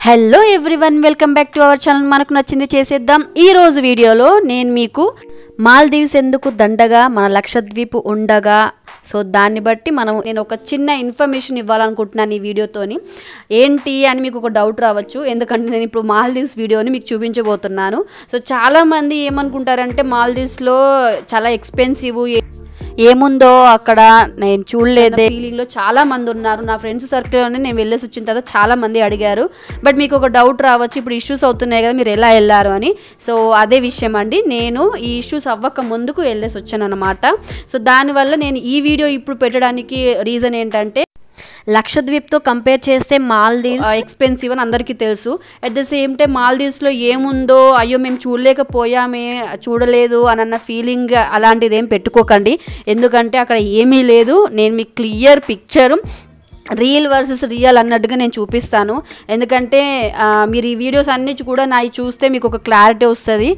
Hello everyone welcome back to our channel మనకు నచ్చింది చేసేద్దాం ఈ రోజు వీడియోలో నేను మీకు మాల్దీవ్స్ ఎందుకు దండగా మన లక్షద్వీప్ ఉండగా సో దాన్ని బట్టి మనం నేను ఒక చిన్న ఇన్ఫర్మేషన్ ఇవ్వాలనుకుంటున్నాను ఈ వీడియోతోని ఏంటి అని మీకు ఒక డౌట్ రావచ్చు ఎందుకంటే నేను ఇప్పుడు మాల్దీవ్స్ వీడియోని మీకు చూపించబోతున్నాను సో చాలామంది ఏమనుకుంటారంటే మాల్దీవ్స్లో చాలా ఎక్స్పెన్సివ్ ఏముందో అక్కడ నేను చూడలేదే ఫీలింగ్లో చాలా మంది ఉన్నారు నా ఫ్రెండ్స్ సర్కిల్లోనే నేను వెళ్ళేసి వచ్చిన తర్వాత చాలా మంది అడిగారు బట్ మీకు ఒక డౌట్ రావచ్చు ఇప్పుడు ఇష్యూస్ అవుతున్నాయి కదా మీరు ఎలా వెళ్ళారు అని సో అదే విషయం అండి నేను ఈ ఇష్యూస్ అవ్వక ముందుకు వెళ్ళేసి వచ్చాను అనమాట సో దానివల్ల నేను ఈ వీడియో ఇప్పుడు పెట్టడానికి రీజన్ ఏంటంటే లక్షద్వీప్తో కంపేర్ చేస్తే మాల్దీవ్స్ ఎక్స్పెన్సివ్ అని అందరికీ తెలుసు అట్ ద సేమ్ టైం మాల్దీవ్స్లో ఏముందో అయ్యో మేము చూడలేకపోయామే చూడలేదు అని అన్న ఫీలింగ్ అలాంటిది ఏం పెట్టుకోకండి ఎందుకంటే అక్కడ ఏమీ లేదు నేను మీకు clear picture real versus real అన్నట్టుగా నేను చూపిస్తాను ఎందుకంటే ఆ, మీరు ఈ వీడియోస్ అన్ని కూడా నాయి చూస్తే మీకు ఒక క్లారిటీ వస్తుంది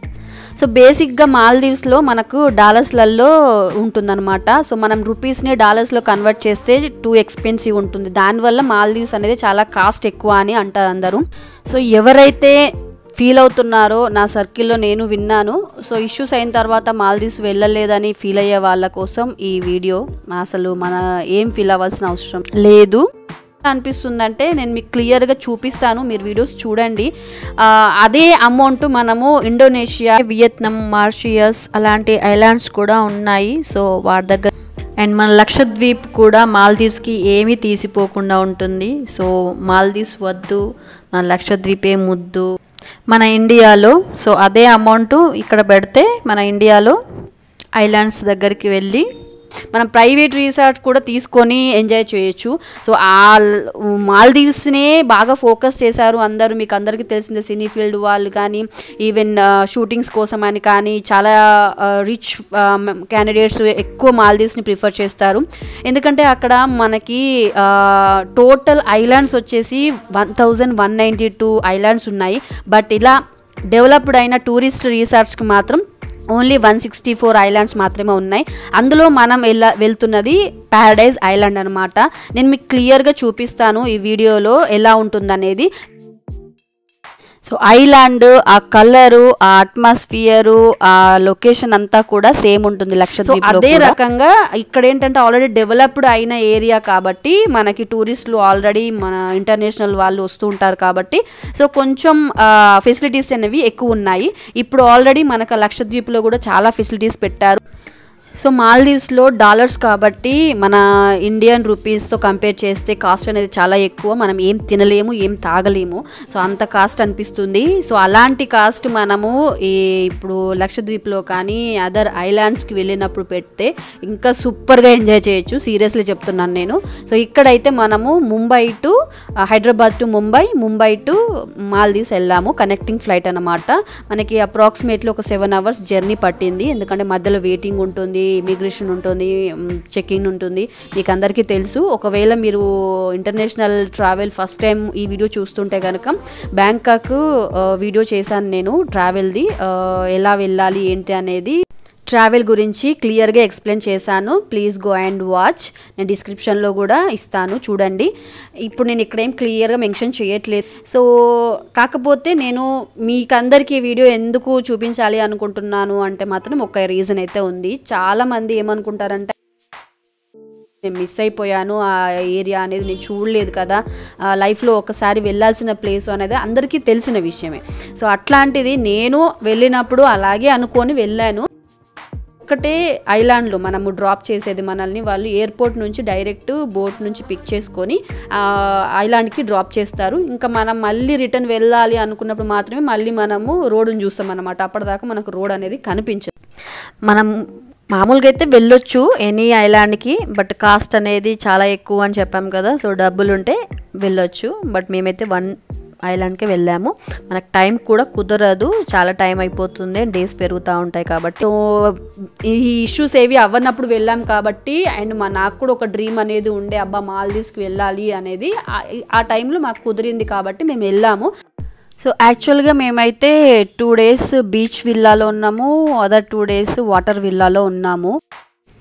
సో బేసిక్గా మాల్దీవ్స్లో మనకు డాలర్స్లలో ఉంటుందన్నమాట సో మనం రూపీస్ని డాలర్స్లో కన్వర్ట్ చేస్తే టూ ఎక్స్పెన్సివ్ ఉంటుంది దానివల్ల మాల్దీవ్స్ అనేది చాలా కాస్ట్ ఎక్కువ అని అంటారు అందరూ సో ఎవరైతే ఫీల్ అవుతున్నారో నా సర్కిల్లో నేను విన్నాను సో ఇష్యూస్ అయిన తర్వాత మాల్దీవ్స్ వెళ్ళలేదని ఫీల్ అయ్యే వాళ్ళ కోసం ఈ వీడియో అసలు మన ఏం ఫీల్ అవ్వాల్సిన అవసరం లేదు అనిపిస్తుందంటే నేను మీకు క్లియర్గా చూపిస్తాను మీరు వీడియోస్ చూడండి ఆ, అదే అమౌంట్ మనము ఇండోనేషియా వియత్నాం మారిషియస్ అలాంటి ఐలాండ్స్ కూడా ఉన్నాయి సో వాటి దగ్గర అండ్ మన లక్షద్వీప్ కూడా మాల్దీవ్స్కి ఏమీ తీసిపోకుండా ఉంటుంది సో మాల్దీవ్స్ వద్దు మన లక్షద్వీపే ముద్దు మన ఇండియాలో సో అదే అమౌంట్ ఇక్కడ పెడితే మన ఇండియాలో ఐలాండ్స్ దగ్గరికి వెళ్ళి మనం ప్రైవేట్ రిసార్ట్ కూడా తీసుకొని ఎంజాయ్ చేయొచ్చు సో ఆ మాల్దీవ్స్నే బాగా ఫోకస్ చేశారు అందరూ మీకు అందరికీ తెలిసిందే సినీ ఫీల్డ్ వాళ్ళు కానీ ఈవెన్ షూటింగ్స్ కోసం అని కానీ చాలా రిచ్ క్యాండిడేట్స్ ఎక్కువ మాల్దీవ్స్ని ప్రిఫర్ చేస్తారు ఎందుకంటే అక్కడ మనకి టోటల్ ఐలాండ్స్ వచ్చేసి one thousand one ninety two islands ఉన్నాయి బట్ ఇలా డెవలప్డ్ అయిన టూరిస్ట్ రిసార్ట్స్కి మాత్రం only one sixty four islands మాత్రమే ఉన్నాయి అందులో మనం వెళ్ళ వెళ్తున్నది ప్యారడైజ్ ఐలాండ్ అనమాట నేను మీకు క్లియర్గా చూపిస్తాను ఈ వీడియోలో ఎలా ఉంటుందనేది సో ఐలాండ్ ఆ కలరు ఆ అట్మాస్ఫియరు ఆ లొకేషన్ అంతా కూడా సేమ్ ఉంటుంది లక్షద్వీప్ అదే రకంగా ఇక్కడ ఏంటంటే ఆల్రెడీ డెవలప్డ్ అయిన ఏరియా కాబట్టి మనకి టూరిస్టులు ఆల్రెడీ మన ఇంటర్నేషనల్ వాళ్ళు వస్తూ ఉంటారు కాబట్టి సో కొంచెం ఫెసిలిటీస్ అనేవి ఎక్కువ ఉన్నాయి ఇప్పుడు ఆల్రెడీ మనకు లక్షద్వీప్లో కూడా చాలా ఫెసిలిటీస్ పెట్టారు సో మాల్దీవ్స్లో డాలర్స్ కాబట్టి మన ఇండియన్ రూపీస్తో కంపేర్ చేస్తే కాస్ట్ అనేది చాలా ఎక్కువ మనం ఏం తినలేము ఏం తాగలేము సో అంత కాస్ట్ అనిపిస్తుంది సో అలాంటి కాస్ట్ మనము ఈ ఇప్పుడు లక్షద్వీప్లో కానీ అదర్ ఐలాండ్స్కి వెళ్ళినప్పుడు పెడితే ఇంకా సూపర్గా ఎంజాయ్ చేయొచ్చు సీరియస్లీ చెప్తున్నాను నేను సో ఇక్కడైతే మనము Mumbai to Hyderabad to Mumbai Mumbai to Maldives వెళ్ళాము కనెక్టింగ్ ఫ్లైట్ అనమాట మనకి అప్రాక్సిమేట్లీ ఒక సెవెన్ అవర్స్ జర్నీ పట్టింది ఎందుకంటే మధ్యలో వెయిటింగ్ ఉంటుంది ఇమిగ్రేషన్ ఉంటుంది చెకింగ్ ఉంటుంది మీకు అందరికీ తెలుసు ఒకవేళ మీరు ఇంటర్నేషనల్ ట్రావెల్ ఫస్ట్ టైం ఈ వీడియో చూస్తుంటే కనుక బ్యాంకాక్ వీడియో చేశాను నేను ట్రావెల్ది ఎలా వెళ్ళాలి ఏంటి అనేది ట్రావెల్ గురించి క్లియర్గా ఎక్స్ప్లెయిన్ చేశాను ప్లీజ్ గో అండ్ వాచ్ నేను డిస్క్రిప్షన్లో కూడా ఇస్తాను చూడండి ఇప్పుడు నేను ఇక్కడ ఏం క్లియర్గా మెన్షన్ చేయట్లేదు సో కాకపోతే నేను మీకందరికీ ఈ వీడియో ఎందుకు చూపించాలి అనుకుంటున్నాను అంటే మాత్రం ఒక రీజన్ అయితే ఉంది చాలామంది ఏమనుకుంటారంటే నేను మిస్ అయిపోయాను ఆ ఏరియా అనేది నేను చూడలేదు కదా ఆ లైఫ్లో ఒకసారి వెళ్ళాల్సిన ప్లేస్ అనేది అందరికీ తెలిసిన విషయమే సో అట్లాంటిది నేను వెళ్ళినప్పుడు అలాగే అనుకొని వెళ్ళాను ఒక్కటే ఐలాండ్లో మనము డ్రాప్ చేసేది మనల్ని వాళ్ళు ఎయిర్పోర్ట్ నుంచి డైరెక్ట్ బోట్ నుంచి పిక్ చేసుకొని ఆ ఐలాండ్కి డ్రాప్ చేస్తారు ఇంకా మనం మళ్ళీ రిటర్న్ వెళ్ళాలి అనుకున్నప్పుడు మాత్రమే మళ్ళీ మనము రోడ్డును చూస్తాం అనమాట అప్పటిదాకా మనకు రోడ్ అనేది కనిపించదు మనం మామూలుగా అయితే వెళ్ళొచ్చు ఎనీ ఐలాండ్కి బట్ కాస్ట్ అనేది చాలా ఎక్కువ అని చెప్పాం కదా సో డబ్బులు ఉంటే వెళ్ళొచ్చు బట్ మేమైతే వన్ ఐలాండ్కే వెళ్ళాము మనకు టైం కూడా కుదరదు చాలా టైం అయిపోతుంది డేస్ పెరుగుతూ ఉంటాయి కాబట్టి సో ఈ ఇష్యూస్ ఏవి అవ్వనప్పుడు వెళ్ళాం కాబట్టి అండ్ మా నాకు కూడా ఒక డ్రీమ్ అనేది ఉండే అబ్బా మాల్దీవ్స్కి వెళ్ళాలి అనేది ఆ- ఆ టైంలో మాకు కుదిరింది కాబట్టి మేము వెళ్ళాము సో యాక్చువల్గా మేమైతే టూ డేస్ బీచ్ విల్లాలో ఉన్నాము అదర్ టూ డేస్ వాటర్ విల్లాలో ఉన్నాము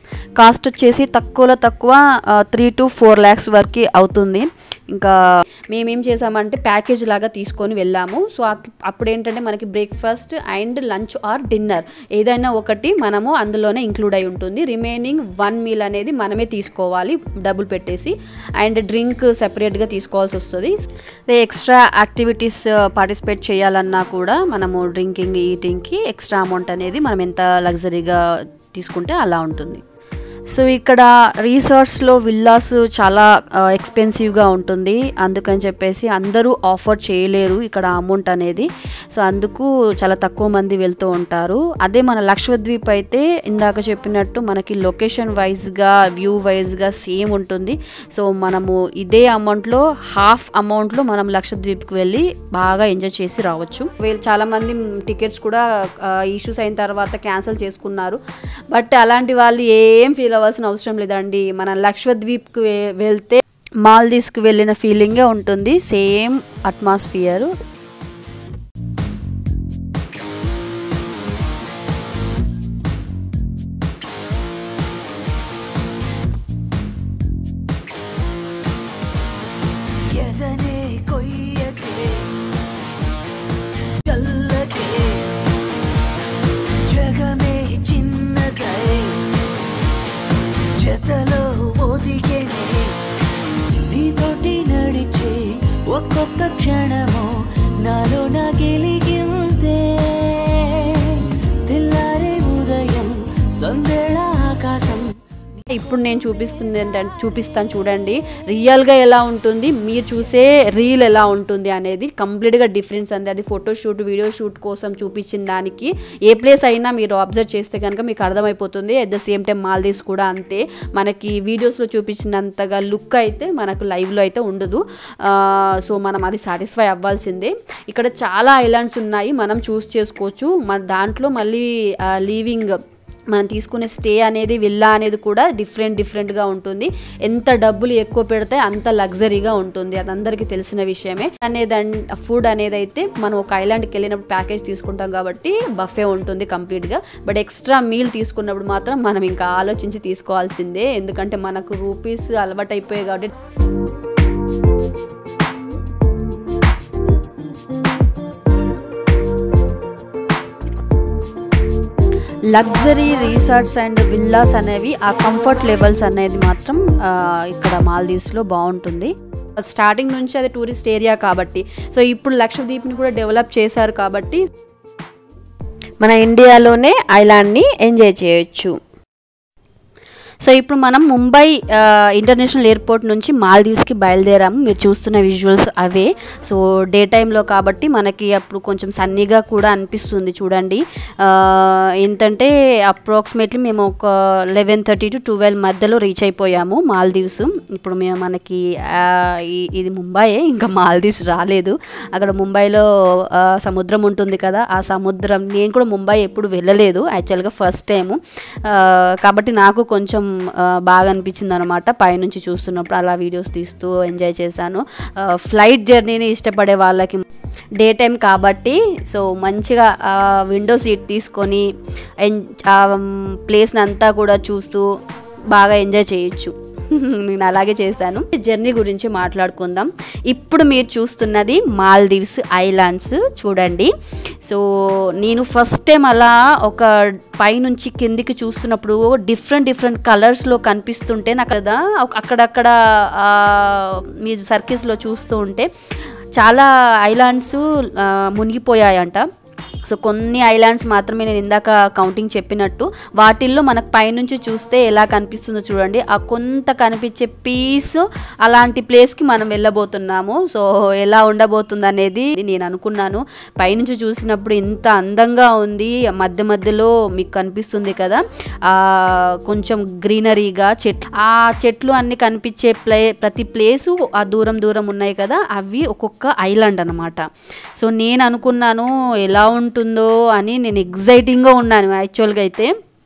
కాస్ట్ వచ్చేసి తక్కువలో తక్కువ త్రీ టు ఫోర్ ల్యాక్స్ వరకు అవుతుంది ఇంకా మేమేం చేసామంటే ప్యాకేజ్ లాగా తీసుకొని వెళ్ళాము సో అప్- అప్పుడు ఏంటంటే మనకి breakfast and lunch or dinner ఏదైనా ఒకటి మనము అందులోనే ఇంక్లూడ్ అయి ఉంటుంది రిమైనింగ్ వన్ మీల్ అనేది మనమే తీసుకోవాలి డబ్బులు పెట్టేసి అండ్ డ్రింక్ సెపరేట్గా తీసుకోవాల్సి వస్తుంది ఎక్స్ట్రా యాక్టివిటీస్ పార్టిసిపేట్ చేయాలన్నా కూడా మనము డ్రింకింగ్ ఈటింగ్కి ఎక్స్ట్రా అమౌంట్ అనేది మనం ఎంత లగ్జరీగా తీసుకుంటే అలా ఉంటుంది సో ఇక్కడ రీసార్ట్స్లో విల్లాస్ చాలా ఎక్స్పెన్సివ్గా ఉంటుంది అందుకని చెప్పేసి అందరూ ఆఫర్ చేయలేరు ఇక్కడ అమౌంట్ అనేది సో అందుకు చాలా తక్కువ మంది వెళ్తూ ఉంటారు అదే మన లక్షద్వీప్ అయితే ఇందాక చెప్పినట్టు మనకి లొకేషన్ వైజ్గా వ్యూ వైజ్గా సేమ్ ఉంటుంది సో మనము ఇదే అమౌంట్లో హాఫ్ అమౌంట్లో మనం లక్షద్వీప్కి వెళ్ళి బాగా ఎంజాయ్ చేసి రావచ్చు వీళ్ళు చాలామంది టికెట్స్ కూడా ఇష్యూస్ అయిన తర్వాత క్యాన్సిల్ చేసుకున్నారు బట్ అలాంటి వాళ్ళు ఏం ఫీల్ అవ్వాల్సిన అవసరం లేదండి మన లక్షద్వీప్కి వె- వెళ్తే మాల్దీవ్స్కి వెళ్ళిన ఫీలింగే ఉంటుంది సేమ్ అట్మాస్ఫియర్ ఎదనే కొయ్యకే చల్లకే జగమే చిన్నదై జతలో ఒదిగేనే నీతోటి నడిచే ఒక్కొక్క క్షణము నాలో నా గెలిగిందే తెల్లారే ఉదయం సందేళ ఆకాశం ఇప్పుడు నేను చూపిస్తుంది ఏంటంటే చూపిస్తాను చూడండి రియల్గా ఎలా ఉంటుంది మీరు చూసే రీల్ ఎలా ఉంటుంది అనేది కంప్లీట్గా డిఫరెన్స్ అంది అది ఫోటో షూట్ వీడియో షూట్ కోసం చూపించిన దానికి ఏ ప్లేస్ అయినా మీరు అబ్జర్వ్ చేస్తే కనుక మీకు అర్థమైపోతుంది at the same time Maldives కూడా అంతే మనకి వీడియోస్లో చూపించినంతగా లుక్ అయితే మనకు లైవ్లో అయితే ఉండదు సో మనం అది సాటిస్ఫై అవ్వాల్సిందే ఇక్కడ చాలా ఐలాండ్స్ ఉన్నాయి మనం చూస్ చేసుకోవచ్చు మన దాంట్లో మళ్ళీ లీవింగ్ మనం తీసుకునే స్టే అనేది విల్లా అనేది కూడా డిఫరెంట్ డిఫరెంట్గా ఉంటుంది ఎంత డబ్బులు ఎక్కువ పెడితే అంత లగ్జరీగా ఉంటుంది అది అందరికీ తెలిసిన విషయమే అనేది ఫుడ్ అనేది అయితే మనం ఒక ఐలాండ్కి వెళ్ళినప్పుడు ప్యాకేజ్ తీసుకుంటాం కాబట్టి బఫే ఉంటుంది కంప్లీట్గా బట్ ఎక్స్ట్రా మీల్ తీసుకున్నప్పుడు మాత్రం మనం ఇంకా ఆలోచించి తీసుకోవాల్సిందే ఎందుకంటే మనకు రూపీస్ అలవాటు అయిపోయాయి కాబట్టి లగ్జరీ రిసార్ట్స్ అండ్ విల్లాస్ అనేవి ఆ కంఫర్ట్ లెవెల్స్ అనేది మాత్రం ఆ, ఇక్కడ మాల్దీవ్స్లో బాగుంటుంది స్టార్టింగ్ నుంచి అది టూరిస్ట్ ఏరియా కాబట్టి సో ఇప్పుడు లక్షద్వీప్ని కూడా డెవలప్ చేశారు కాబట్టి మన ఇండియాలోనే ఐలాండ్ని ఎంజాయ్ చేయొచ్చు సో ఇప్పుడు మనం ముంబై ఆ, ఇంటర్నేషనల్ ఎయిర్పోర్ట్ నుంచి మాల్దీవ్స్కి బయలుదేరాము మీరు చూస్తున్న విజువల్స్ అవే సో డే టైంలో కాబట్టి మనకి అప్పుడు కొంచెం సన్నీగా కూడా అనిపిస్తుంది చూడండి ఆ, ఏంటంటే అప్రాక్సిమేట్లీ మేము ఒక లెవెన్ థర్టీ టు ట్వెల్వ్ మధ్యలో రీచ్ అయిపోయాము మాల్దీవ్స్ ఇప్పుడు మేము మనకి ఆ, ఈ- ఇది ముంబైయే ఇంకా మాల్దీవ్స్ రాలేదు అక్కడ ముంబైలో ఆ, సముద్రం ఉంటుంది కదా ఆ సముద్రం నేను కూడా ముంబై ఎప్పుడు వెళ్ళలేదు యాక్చువల్గా ఫస్ట్ టైము కాబట్టి నాకు కొంచెం ఆ, బాగా అనిపించింది అనమాట పైనుంచి చూస్తున్నప్పుడు అలా వీడియోస్ తీస్తూ ఎంజాయ్ చేశాను ఫ్లైట్ జర్నీని ఇష్టపడే వాళ్ళకి డే టైం కాబట్టి సో మంచిగా విండో సీట్ తీసుకొని ఎన్ ప్లేస్ని అంతా కూడా చూస్తూ బాగా ఎంజాయ్ చేయొచ్చు నేను అలాగే చేశాను జర్నీ గురించి మాట్లాడుకుందాం ఇప్పుడు మీరు చూస్తున్నది మాల్దీవ్స్ ఐలాండ్స్ చూడండి సో నేను ఫస్ట్ టైం అలా ఒక పైనుంచి కిందికి చూస్తున్నప్పుడు డిఫరెంట్ డిఫరెంట్ కలర్స్లో కనిపిస్తుంటే నాకు కదా ఒక- అక్కడక్కడ ఆ, మీరు సర్కిల్స్లో చూస్తూ ఉంటే చాలా ఐలాండ్స్ మునిగిపోయాయంట సో కొన్ని ఐలాండ్స్ మాత్రమే నేను ఇందాక కౌంటింగ్ చెప్పినట్టు వాటిల్లో మనకు పైనుంచి చూస్తే ఎలా కనిపిస్తుందో చూడండి ఆ కొంత కనిపించే పీస్ అలాంటి ప్లేస్కి మనం వెళ్ళబోతున్నాము సో ఎలా ఉండబోతుంది అనేది నేను అనుకున్నాను పైనుంచి చూసినప్పుడు ఇంత అందంగా ఉంది మధ్య మధ్యలో మీకు కనిపిస్తుంది కదా ఆ కొంచెం గ్రీనరీగా చెట్ ఆ చెట్లు అన్ని కనిపించే ప్లే ప్రతి ప్లేసు ఆ దూరం దూరం ఉన్నాయి కదా అవి ఒక్కొక్క ఐలాండ్ అనమాట సో నేను అనుకున్నాను ఎలా ఉంటుందో అని నేను ఎగ్జైటింగ్గా ఉన్నాను యాక్చువల్గా అయితే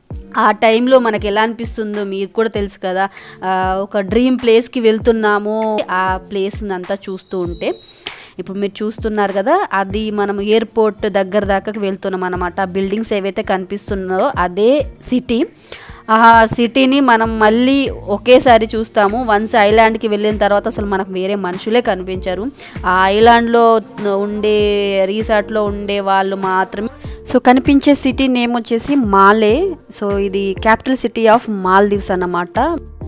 ఆ టైంలో మనకి ఎలా అనిపిస్తుందో మీరు కూడా తెలుసు కదా ఆ, ఒక డ్రీమ్ ప్లేస్కి వెళ్తున్నాము ఆ ప్లేస్ అంతా చూస్తూ ఉంటే ఇప్పుడు మీరు చూస్తున్నారు కదా అది మనం ఎయిర్పోర్ట్ దగ్గర దాకా వెళ్తున్నాం అనమాట ఆ బిల్డింగ్స్ ఏవైతే కనిపిస్తున్నాయో అదే సిటీ ఆ సిటీని మనం మళ్ళీ ఒకేసారి చూస్తాము వన్స్ ఐలాండ్కి వెళ్ళిన తర్వాత అసలు మనకు వేరే మనుషులే కనిపించరు ఆ ఐలాండ్లో ఉండే రీసార్ట్లో ఉండే వాళ్ళు మాత్రమే సో కనిపించే సిటీ నేమ్ వచ్చేసి మాలే సో ఇది క్యాపిటల్ సిటీ ఆఫ్ మాల్దీవ్స్ అన్నమాట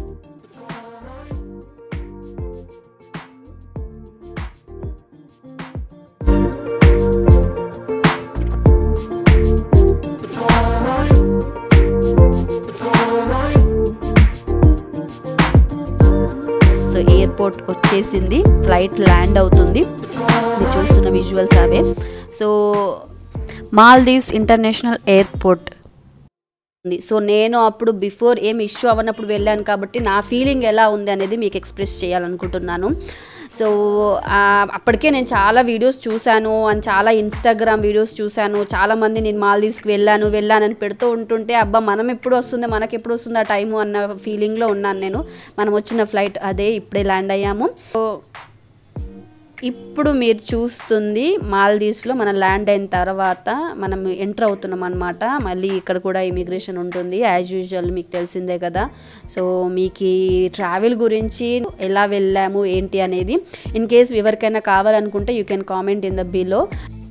సో ఎయిర్పోర్ట్ వచ్చేసింది ఫ్లైట్ ల్యాండ్ అవుతుంది మీరు చూస్తున్న విజువల్స్ అవే సో మాల్దీవ్స్ ఇంటర్నేషనల్ ఎయిర్పోర్ట్ ఉంది సో నేను అప్పుడు బిఫోర్ ఏం ఇష్యూ అవ్వనప్పుడు వెళ్ళాను కాబట్టి నా ఫీలింగ్ ఎలా ఉంది అనేది మీకు ఎక్స్ప్రెస్ చేయాలనుకుంటున్నాను సో ఆ, అప్పటికే నేను చాలా వీడియోస్ చూశాను అండ్ చాలా ఇన్స్టాగ్రామ్ వీడియోస్ చూశాను చాలామంది నేను మాల్దీవ్స్కి వెళ్ళాను వెళ్ళానని పెడుతూ ఉంటుంటే అబ్బా మనం ఎప్పుడు వస్తుంది మనకి ఎప్పుడు వస్తుంది ఆ టైము అన్న ఫీలింగ్లో ఉన్నాను నేను మనం వచ్చిన ఫ్లైట్ అదే ఇప్పుడే ల్యాండ్ అయ్యాము సో ఇప్పుడు మీరు చూస్తుంది మాల్దీవ్స్లో మనం ల్యాండ్ అయిన తర్వాత మనం ఎంటర్ అవుతున్నాం అనమాట మళ్ళీ ఇక్కడ కూడా ఇమిగ్రేషన్ ఉంటుంది యాజ్ యూజువల్ మీకు తెలిసిందే కదా సో మీకు ఈ ట్రావెల్ గురించి ఎలా వెళ్ళాము ఏంటి అనేది ఇన్ కేస్ ఎవరికైనా కావాలనుకుంటే you can comment in the below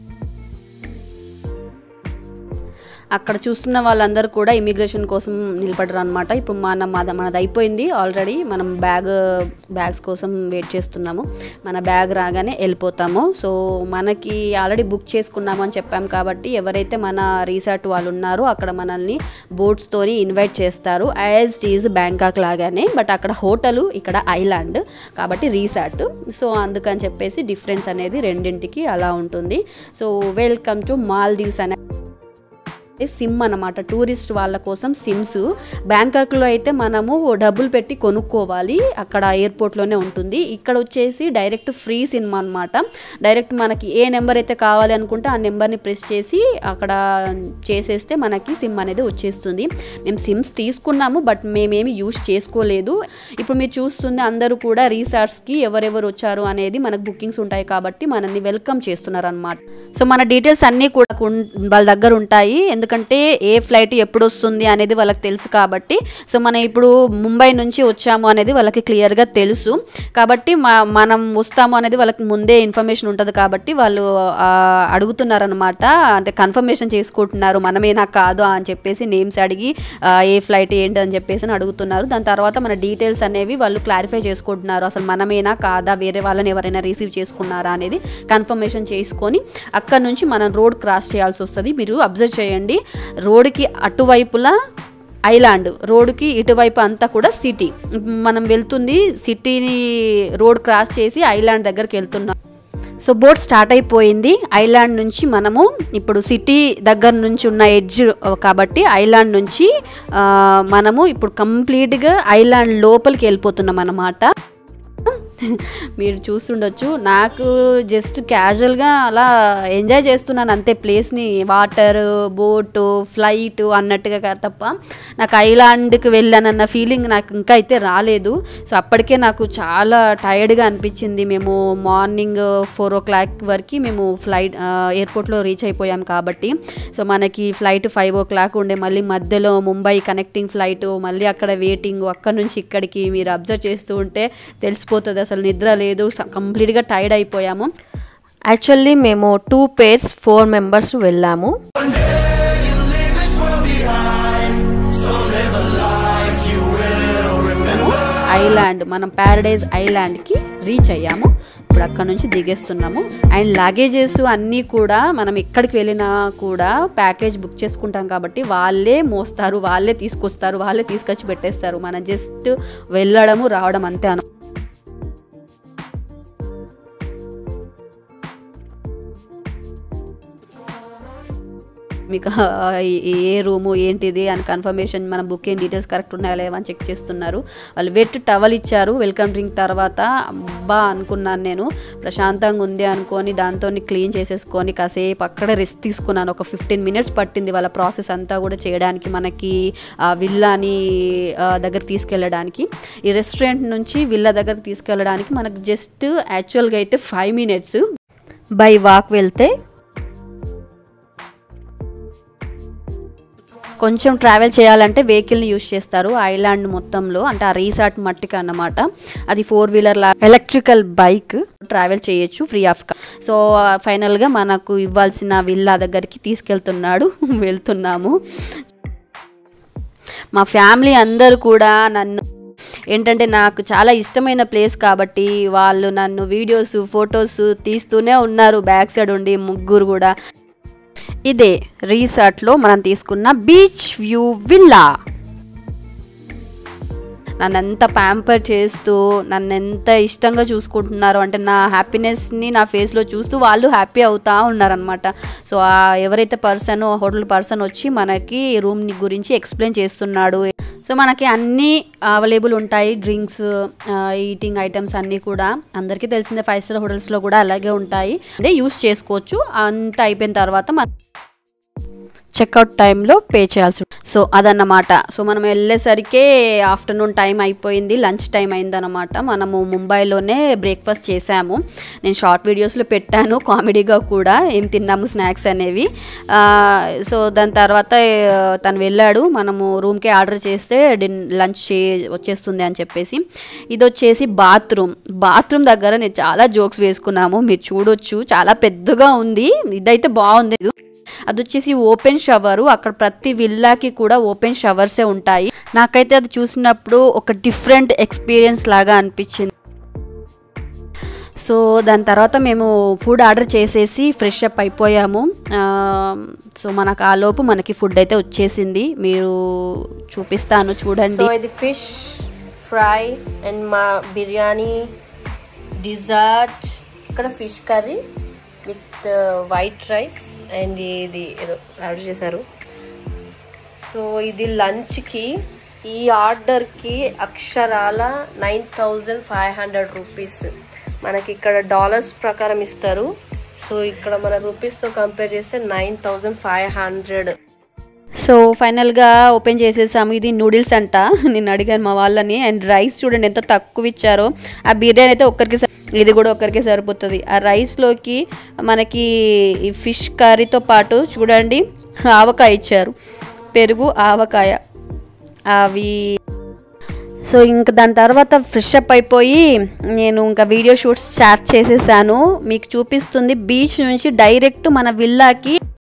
అక్కడ చూస్తున్న వాళ్ళందరూ కూడా ఇమిగ్రేషన్ కోసం నిలబడరు అనమాట ఇప్పుడు మన మన మనది అయిపోయింది ఆల్రెడీ మనం బ్యాగ్ బ్యాగ్స్ కోసం వెయిట్ చేస్తున్నాము మన బ్యాగ్ రాగానే వెళ్ళిపోతాము సో మనకి ఆల్రెడీ బుక్ చేసుకున్నాము అని చెప్పాం కాబట్టి ఎవరైతే మన రీసార్ట్ వాళ్ళు ఉన్నారో అక్కడ మనల్ని బోట్స్తోని ఇన్వైట్ చేస్తారు యాజ్ ఈజ్ బ్యాంకాక్ లాగానే బట్ అక్కడ హోటలు ఇక్కడ ఐలాండ్ కాబట్టి రీసార్ట్ సో అందుకని చెప్పేసి డిఫరెన్స్ అనేది రెండింటికి అలా ఉంటుంది సో వెల్కమ్ టు మాల్దీవ్స్ అనే సిమ్ అన్నమాట టూరిస్ట్ వాళ్ళ కోసం సిమ్స్ బ్యాంకాక్లో అయితే మనము డబ్బులు పెట్టి కొనుక్కోవాలి అక్కడ ఎయిర్పోర్ట్లోనే ఉంటుంది ఇక్కడ వచ్చేసి డైరెక్ట్ ఫ్రీ సిమ్ అనమాట డైరెక్ట్ మనకి ఏ నెంబర్ అయితే కావాలి అనుకుంటే ఆ నెంబర్ని ప్రెస్ చేసి అక్కడ చేసేస్తే మనకి సిమ్ అనేది వచ్చేస్తుంది మేము సిమ్స్ తీసుకున్నాము బట్ మేమేమి యూస్ చేసుకోలేదు ఇప్పుడు మీరు చూస్తుంది అందరూ కూడా రీసార్ట్స్కి ఎవరెవరు వచ్చారు అనేది మనకు బుకింగ్స్ ఉంటాయి కాబట్టి మనల్ని వెల్కమ్ చేస్తున్నారు అనమాట సో మన డీటెయిల్స్ అన్నీ కూడా ఉన్- వాళ్ళ దగ్గర ఉంటాయి ఎందుకంటే ఏ ఫ్లైట్ ఎప్పుడు వస్తుంది అనేది వాళ్ళకి తెలుసు కాబట్టి సో మనం ఇప్పుడు ముంబై నుంచి వచ్చాము అనేది వాళ్ళకి క్లియర్గా తెలుసు కాబట్టి మా మనం వస్తాము అనేది వాళ్ళకి ముందే ఇన్ఫర్మేషన్ ఉంటుంది కాబట్టి వాళ్ళు ఆ, అడుగుతున్నారనమాట అంటే కన్ఫర్మేషన్ చేసుకుంటున్నారు మనమేనా కాదు అని చెప్పేసి నేమ్స్ అడిగి ఆ, ఏ ఫ్లైట్ ఏంటి అని చెప్పేసి అని అడుగుతున్నారు దాని తర్వాత మన డీటెయిల్స్ అనేవి వాళ్ళు క్లారిఫై చేసుకుంటున్నారు అసలు మనమేనా కాదా వేరే వాళ్ళని ఎవరైనా రిసీవ్ చేసుకున్నారా అనేది కన్ఫర్మేషన్ చేసుకొని అక్కడ నుంచి మనం రోడ్ క్రాస్ చేయాల్సి వస్తుంది మీరు అబ్జర్వ్ చేయండి రోడ్కి అటువైపులా ఐలాండ్ రోడ్డుకి ఇటువైపు అంతా కూడా సిటీ మనం వెళ్తుంది సిటీని రోడ్ క్రాస్ చేసి ఐలాండ్ దగ్గరికి వెళ్తున్నాం సో బోట్ స్టార్ట్ అయిపోయింది ఐలాండ్ నుంచి మనము ఇప్పుడు సిటీ దగ్గర నుంచి ఉన్న ఎడ్జ్ కాబట్టి ఐలాండ్ నుంచి ఆ, మనము ఇప్పుడు కంప్లీట్గా ఐలాండ్ లోపలికి వెళ్ళిపోతున్నాం అన్నమాట మీరు చూస్తుండొచ్చు నాకు జస్ట్ క్యాజువల్గా అలా ఎంజాయ్ చేస్తున్నాను అంతే ప్లేస్ని వాటర్ బోటు ఫ్లైట్ అన్నట్టుగా కా- తప్ప నాకు ఐలాండ్కి వెళ్ళానన్న ఫీలింగ్ నాకు ఇంకా అయితే రాలేదు సో అప్పటికే నాకు చాలా టైర్డ్గా అనిపించింది మేము మార్నింగ్ ఫోర్ ఓ క్లాక్ వరకు మేము ఫ్లైట్ ఎయిర్పోర్ట్లో రీచ్ అయిపోయాం కాబట్టి సో మనకి ఫ్లైట్ ఫైవ్ ఓ క్లాక్ ఉండే మళ్ళీ మధ్యలో ముంబై కనెక్టింగ్ ఫ్లైట్ మళ్ళీ అక్కడ వెయిటింగ్ అక్కడ నుంచి ఇక్కడికి మీరు అబ్జర్వ్ చేస్తూ ఉంటే తెలిసిపోతుంది అసలు నిద్ర లేదు కంప్లీట్గా టైర్డ్ అయిపోయాము యాక్చువల్లీ మేము టూ పేర్స్ ఫోర్ మెంబర్స్ వెళ్ళాము ఐలాండ్ మనం ప్యారడైజ్ ఐలాండ్కి రీచ్ అయ్యాము ఇప్పుడు అక్కడ నుంచి దిగేస్తున్నాము అండ్ లగేజెస్ అన్నీ కూడా మనం ఎక్కడికి వెళ్ళినా కూడా ప్యాకేజ్ బుక్ చేసుకుంటాం కాబట్టి వాళ్ళే మోస్తారు వాళ్ళే తీసుకొస్తారు వాళ్ళే తీసుకొచ్చి పెట్టేస్తారు మనం జస్ట్ వెళ్ళడము రావడం అంతే అను మీకు ఆ, ఏ- ఏ రూము ఏంటిది అని కన్ఫర్మేషన్ మన బుకింగ్ డీటెయిల్స్ కరెక్ట్ ఉన్నాయా లేవా అని చెక్ చేస్తున్నారు వాళ్ళు వెట్ టవల్ ఇచ్చారు వెల్కమ్ డ్రింక్ తర్వాత అబ్బా అనుకున్నాను నేను ప్రశాంతంగా ఉంది అనుకొని దాంతో క్లీన్ చేసేసుకొని కాసేపు అక్కడే రెస్ట్ తీసుకున్నాను ఒక ఫిఫ్టీన్ మినిట్స్ పట్టింది వాళ్ళ ప్రాసెస్ అంతా కూడా చేయడానికి మనకి ఆ విల్లాని ఆ, దగ్గర తీసుకెళ్ళడానికి ఈ రెస్టారెంట్ నుంచి విల్లా దగ్గరకు తీసుకెళ్ళడానికి మనకు జస్ట్ యాక్చువల్గా అయితే ఫైవ్ మినిట్స్ బై వాక్ వెళ్తే కొంచెం ట్రావెల్ చేయాలంటే వెహికల్ని యూజ్ చేస్తారు ఐలాండ్ మొత్తంలో అంటే ఆ రీసార్ట్ మట్టికి అన్నమాట అది ఫోర్ వీలర్ లా ఎలక్ట్రికల్ బైక్ ట్రావెల్ చేయొచ్చు ఫ్రీ ఆఫ్ సో ఫైనల్గా మనకు ఇవ్వాల్సిన విల్లా దగ్గరికి తీసుకెళ్తున్నాడు వెళ్తున్నాము మా ఫ్యామిలీ అందరూ కూడా నన్ను ఏంటంటే నాకు చాలా ఇష్టమైన ప్లేస్ కాబట్టి వాళ్ళు నన్ను వీడియోస్ ఫొటోస్ తీస్తూనే ఉన్నారు బ్యాక్ సైడ్ ఉండి ముగ్గురు కూడా ఇదే రీసార్ట్లో మనం తీసుకున్న బీచ్ వ్యూ విల్లా నన్ను ఎంత ప్యాంపర్ చేస్తూ నన్ను ఎంత ఇష్టంగా చూసుకుంటున్నారు అంటే నా హ్యాపీనెస్ని నా ఫేస్లో చూస్తూ వాళ్ళు హ్యాపీ అవుతా ఉన్నారనమాట సో ఆ ఎవరైతే పర్సన్ హోటల్ పర్సన్ వచ్చి మనకి రూమ్ గురించి ఎక్స్ప్లెయిన్ చేస్తున్నాడు సో మనకి అన్నీ అవైలబుల్ ఉంటాయి డ్రింక్స్ ఈటింగ్ ఐటమ్స్ అన్నీ కూడా అందరికీ తెలిసిందే ఫైవ్ స్టార్ హోటల్స్లో కూడా అలాగే ఉంటాయి అదే యూస్ చేసుకోవచ్చు అంత అయిపోయిన తర్వాత మన చెక్అవుట్ టైంలో పే చేయాల్సి ఉంటుంది. సో అదన్నమాట సో మనం వెళ్ళేసరికి ఆఫ్టర్నూన్ టైం అయిపోయింది లంచ్ టైం అయిందన్నమాట మనము ముంబైలోనే బ్రేక్ఫాస్ట్ చేసాము నేను షార్ట్ వీడియోస్లో పెట్టాను కామెడీగా కూడా ఏం తిన్నాము స్నాక్స్ అనేవి ఆ, సో దాని తర్వాత ఆ, తను వెళ్ళాడు మనము రూమ్కే ఆర్డర్ చేస్తే డిన్ లంచ్ చే వచ్చేస్తుంది అని చెప్పేసి ఇది వచ్చేసి బాత్రూమ్ బాత్రూమ్ దగ్గర నేను చాలా జోక్స్ వేసుకున్నాము మీరు చూడొచ్చు చాలా పెద్దగా ఉంది ఇదైతే బాగుంది అది వచ్చేసి ఓపెన్ షవరు అక్కడ ప్రతి విల్లాకి కూడా ఓపెన్ షవర్సే ఉంటాయి నాకైతే అది చూసినప్పుడు ఒక డిఫరెంట్ ఎక్స్పీరియన్స్ లాగా అనిపించింది సో దాని తర్వాత మేము ఫుడ్ ఆర్డర్ చేసేసి ఫ్రెష్ అప్ అయిపోయాము ఆ, సో మనకు ఆ లోపు మనకి ఫుడ్ అయితే వచ్చేసింది మీరు చూపిస్తాను చూడండి సో ఇది ఫిష్ ఫ్రై అండ్ మా బిర్యానీ డిజర్ట్ ఇక్కడ fish curry with white rice and ఇది ఏదో ఆర్డర్ చేశారు సో ఇది లంచ్కి ఈ ఆర్డర్కి అక్షరాల nine thousand five hundred rupees మనకి ఇక్కడ డాలర్స్ ప్రకారం ఇస్తారు సో ఇక్కడ మన రూపీస్తో కంపేర్ చేస్తే nine thousand five hundred so ఫైనల్గా ఓపెన్ చేసేసాము ఇది నూడిల్స్ అంట నేను అడిగాను మా వాళ్ళని అండ్ రైస్ చూడండి ఎంత తక్కువ ఇచ్చారో ఆ బిర్యానీ అయితే ఒక్కరికి సరి- ఇది కూడా ఒక్కరికే సరిపోతుంది ఆ రైస్లోకి మనకి ఈ ఫిష్ కర్రీతో పాటు చూడండి ఆవకాయ ఇచ్చారు పెరుగు ఆవకాయ అవి సో ఇంక దాని తర్వాత ఫ్రెష్ అప్ అయిపోయి నేను ఇంకా వీడియో షూట్స్ స్టార్ట్ చేసేసాను మీకు చూపిస్తుంది బీచ్ నుంచి డైరెక్ట్ మన విల్లాకి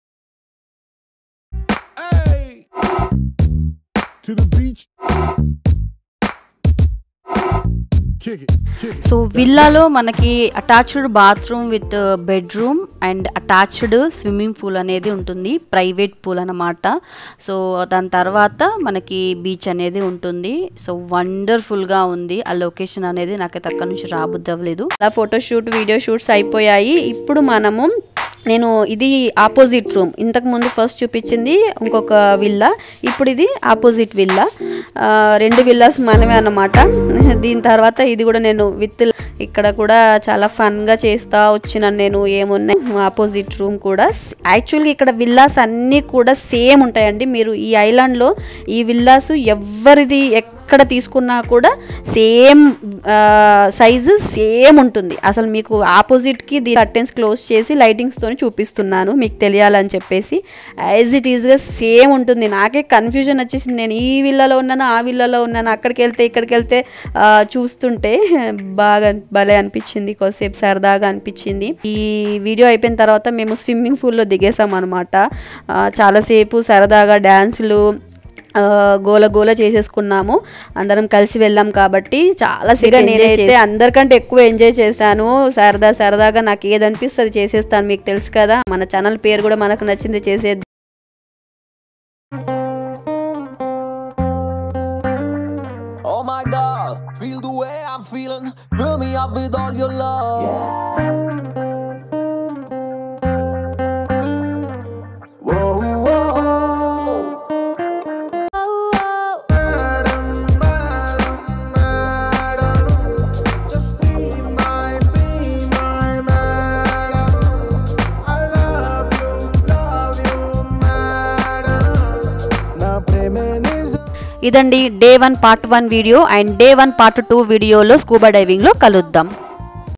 Hey! To the beach. Kick it, kick it. So విల్లాలో మనకి attached bathroom with bedroom and attached swimming pool అనేది ఉంటుంది ప్రైవేట్ పూల్ అన్నమాట సో దాని తర్వాత మనకి బీచ్ అనేది ఉంటుంది సో వండర్ఫుల్గా ఉంది ఆ లొకేషన్ అనేది నాకైతే అక్కడ నుంచి రాబుద్ది అవ్వలేదు అలా ఫోటోషూట్ వీడియో షూట్స్ అయిపోయాయి ఇప్పుడు మనము నేను ఇది ఆపోజిట్ రూమ్ ఇంతకు ముందు ఫస్ట్ చూపించింది ఇంకొక విల్లా ఇప్పుడు ఇది ఆపోజిట్ విల్లా ఆ, రెండు విల్లాస్ మనమే అన్నమాట దీని తర్వాత ఇది కూడా నేను విత్ ఇక్కడ కూడా చాలా ఫన్గా చేస్తా వచ్చినాను నేను ఏమున్నాయి ఆపోజిట్ రూమ్ కూడా యాక్చువల్గా ఇక్కడ విల్లాస్ అన్నీ కూడా సేమ్ ఉంటాయండి మీరు ఈ ఐలాండ్లో ఈ విల్లాస్ ఎవరిది ఎక్కడ తీసుకున్నా కూడా సేమ్ సైజు సేమ్ ఉంటుంది అసలు మీకు ఆపోజిట్కి ది కర్టెన్స్ క్లోజ్ చేసి లైటింగ్స్తో చూపిస్తున్నాను మీకు తెలియాలని చెప్పేసి యాజ్ ఇట్ ఈజ్గా సేమ్ ఉంటుంది నాకే కన్ఫ్యూజన్ వచ్చేసింది నేను ఈ విల్లలో ఉన్నాను ఆ విల్లలో ఉన్నాను అక్కడికి వెళ్తే ఇక్కడికి వెళ్తే ఆ, చూస్తుంటే బాగా భలే అనిపించింది కొద్దిసేపు సరదాగా అనిపించింది ఈ వీడియో అయిపోయిన తర్వాత మేము స్విమ్మింగ్ పూల్లో దిగేసాం అనమాట చాలాసేపు సరదాగా డ్యాన్సులు ఆ, గోల గోల చేసేసుకున్నాము అందరం కలిసి వెళ్ళాం కాబట్టి చాలా సేపు నేనైతే అందరికంటే ఎక్కువ ఎంజాయ్ చేశాను సరదా సరదాగా నాకు ఏది అనిపిస్తుంది చేసేస్తాను మీకు తెలుసు కదా మన ఛానల్ పేరు కూడా మనకు నచ్చింది చేసే Oh my god, feel the way I'm feeling. Fill me up with all your love. Whoa, whoa, Just be my, be my madam. I love you, love you, madam. నా ప్రేమే నిజం ఇదండి day one part one video and day one part two వీడియోలో scuba డైవింగ్లో కలుద్దాం